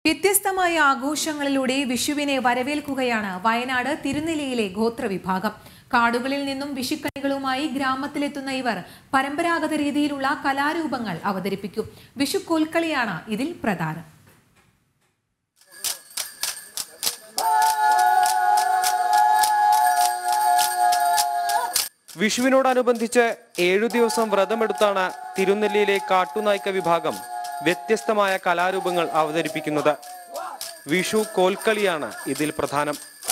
വ്യത്യസ്തമായ ആഘോഷങ്ങളിലൂടെ വിഷുവിനെ വരവേൽക്കുകയാണ് വയനാട് തിരുനെല്ലിയിലെ ഗോത്രവിഭാഗം കാടുകളിൽ നിന്നും വിഷുക്കണികളുമായി ഗ്രാമത്തിലെത്തുന്ന ഇവർ പരമ്പരാഗത രീതിയിലുള്ള കലാരൂപങ്ങൾ അവതരിപ്പിക്കും വിഷു കോൽക്കളിയാണ് ഇതിൽ പ്രധാനം വിഷുവിനോടനുബന്ധിച്ച് ഏഴു ദിവസം വ്രതമെടുത്താണ് തിരുനെല്ലിയിലെ കാട്ടുനായ്ക്ക വിഭാഗം വ്യത്യസ്തമായ കലാരൂപങ്ങൾ അവതരിപ്പിക്കുന്നത് വിഷു കോൽക്കളിയാണ് ഇതിൽ പ്രധാനം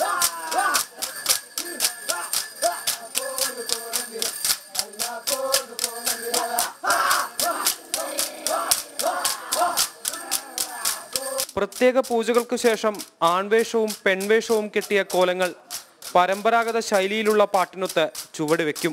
പ്രത്യേക പൂജകൾക്കു ശേഷം ആൺവേഷവും പെൺവേഷവും കെട്ടിയ കോലങ്ങൾ പരമ്പരാഗത ശൈലിയിലുള്ള പാട്ടിനൊത്ത് ചുവട് വെക്കും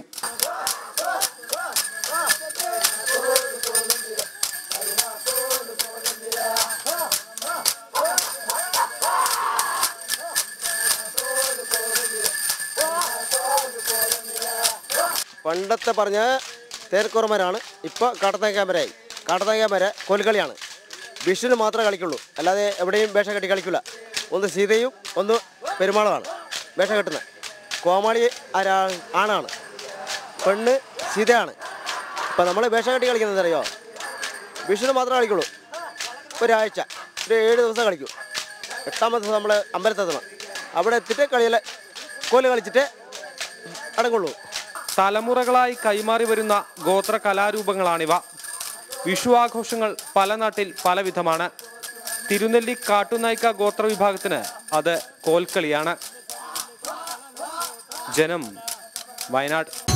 പണ്ടത്തെ പറഞ്ഞ തേർക്കുറമരാണ് ഇപ്പോൾ കാട്ടത്തേക്കാമരായി കാട്ടത്തേക്കാമര കോൽക്കളിയാണ് വിഷുവിന് മാത്രമേ കളിക്കുള്ളൂ അല്ലാതെ എവിടെയും വേഷം കെട്ടി കളിക്കില്ല ഒന്ന് സീതയും ഒന്ന് പെരുമാളുമാണ് വേഷം കെട്ടുന്നത് കോമാളി ആരാ ആണാണ് പെണ്ണ് സീതയാണ് ഇപ്പം നമ്മൾ വേഷം കെട്ടി കളിക്കുന്നത് അറിയോ വിഷുവിന് മാത്രമേ കളിക്കുള്ളൂ ഒരാഴ്ച ഒരു ഏഴ് ദിവസം കളിക്കും എട്ടാമത്തെ ദിവസം നമ്മൾ അമ്പലത്തെത്തണം അവിടെ എത്തിയിട്ട് കളിയിൽ കോല് കളിച്ചിട്ട് അടങ്ങുള്ളൂ തലമുറകളായി കൈമാറി വരുന്ന ഗോത്ര കലാരൂപങ്ങളാണിവ വിഷു ആഘോഷങ്ങൾ പല നാട്ടിൽ പലവിധമാണ് തിരുനെല്ലി കാട്ടുനായ്ക്ക ഗോത്ര വിഭാഗത്തിന് അത് കോൽക്കളിയാണ് ജനം വയനാട്